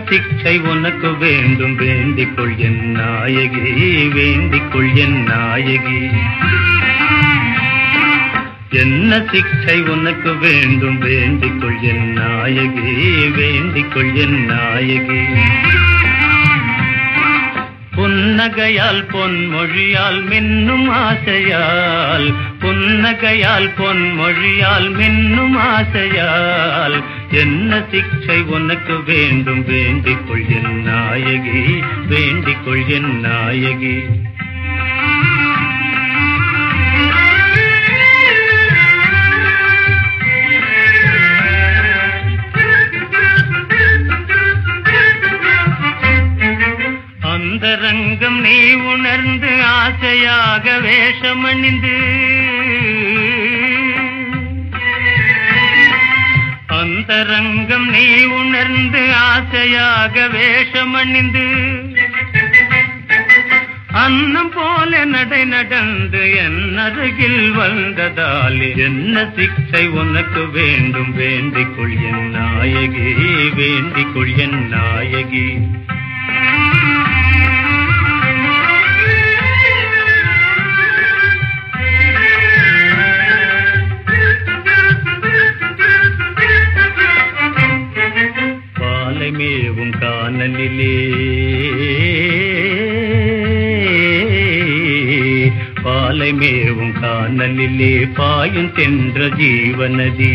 சிக்ஷை உனக்கு வேண்டும் வேண்டிக் கொள் என் நாயகி வேண்டிக் கொள் என் நாயகி என்ன சிக்ஷை உனக்கு வேண்டும் வேண்டிக் கொள் என் நாயகி வேண்டிக் கொள் என் நாயகி புன்னகையால் பொன்மொழியால் மின்னும் ஆசையால் புன்னகையால் பொன்மொழியால் மின்னும் ஆசையால் என்ன சிக்ஷை உனக்கு வேண்டும் வேண்டிக் கொள் என் நாயகி வேண்டிக் கொள் என் நாயகி அந்தரங்கம் நீ உணர்ந்து ஆசையாக வேஷமணிந்து அந்தரங்கம் நீ உணர்ந்து ஆசையாக வேஷமணிந்து அன்னம் போல நடை நடந்து என் அருகில் வந்ததாலே என்ன சிக்ஷை உனக்கு வேண்டும் வேண்டிக் கொள் என் நாயகி வேண்டிக் கொள் என் நாயகி பாலை மேவும் காணலிலே பாலை மேவும் காணலிலே பாயும் தென்ற ஜீவநதி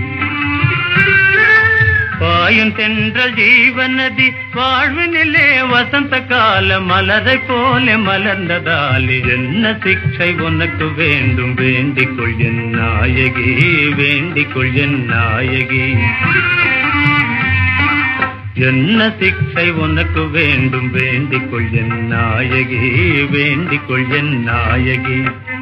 பாயும் தென்ற ஜீவநதி வாழ்வினிலே வசந்த கால மலரை போல மலர்ந்ததாலே என்ன சிக்ஷை உனக்கு வேண்டும் வேண்டிக் கொள் என் நாயகி வேண்டிக் கொள் என் நாயகி என்ன சிக்ஷை உனக்கு வேண்டும் வேண்டிக் கொள் என் நாயகி வேண்டிக் கொள் என் நாயகி